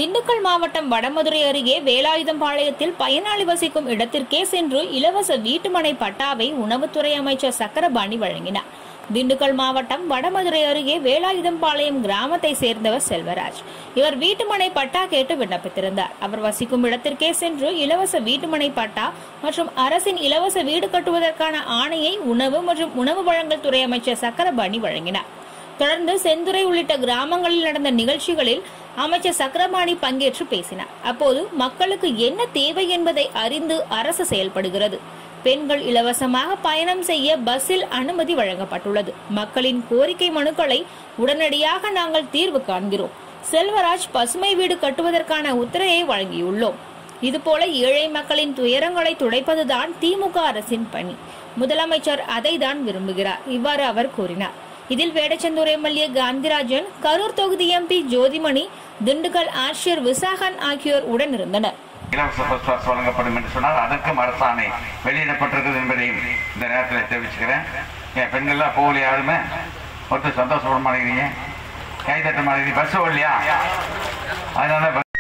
திண்டுக்கல் மாவட்டம் வடமதுரை அருகே வேலாயுதம்பாளையத்தில் பயனாளி வசிக்கும் இடத்திற்கே சென்று இலவச வீட்டுமனை பட்டாவை உணவுத்துறை அமைச்சர் சக்கரபாணி வழங்கினார் திண்டுக்கல் மாவட்டம் வடமதுரை அருகே வேலாயுதம்பாளையம் கிராமத்தை சேர்ந்தவர் செல்வராஜ் இவர் வீட்டுமனை பட்டா கேட்டு விண்ணப்பித்திருந்தார் அவர் வசிக்கும் இடத்திற்கே சென்று இலவச வீட்டுமனை பட்டா மற்றும் அரசின் இலவச வீடு கட்டுவதற்கான ஆணையை உணவு மற்றும் உணவு வழங்கல் துறை அமைச்சர் சக்கரபாணி வழங்கினார் தொடர்ந்து செந்துறை உள்ளிட்ட கிராமங்களில் நடந்த நிகழ்ச்சிகளில் அமைச்சர் சக்கரபாணி பங்கேற்று பேசினார் அப்போது மக்களுக்கு என்ன தேவை என்பதை அறிந்து அரசு செயல்படுகிறது பெண்கள் இலவசமாக பயணம் செய்ய பஸ்ஸில் அனுமதி வழங்கப்பட்டுள்ளது மக்களின் கோரிக்கை மனுக்களை உடனடியாக நாங்கள் தீர்வு காண்கிறோம் செல்வராஜ் பசுமை வீடு கட்டுவதற்கான உத்தரவை வழங்கியுள்ளோம் இதுபோல ஏழை மக்களின் துயரங்களை துடைப்பதுதான் திமுக அரசின் பணி முதலமைச்சர் அதைதான் விரும்புகிறார் இவ்வாறு அவர் கூறினார் இதில் வேடச்சந்தூர் எம்எல்ஏ காந்திராஜன் கரூர் தொகுதி எம்பி ஜோதிமணி திண்டுக்கல் ஆட்சியர் விசாகன் ஆகியோர் உடனிருந்தனர் இலவச பஸ் பாஸ் வழங்கப்படும் என்று சொன்னால் அதற்கும் அரசாணை வெளியிடப்பட்டிருக்கிறது என்பதையும் இந்த நேரத்தில் தெரிவிச்சுக்கிறேன் என் பெண்கள்லாம் போகல யாருமே ஒருத்தர் சந்தோஷப்பட மாட்டேங்கிறீங்க கை தட்ட மாட்டேங்கிறீங்க பஸ் இல்லையா அதனால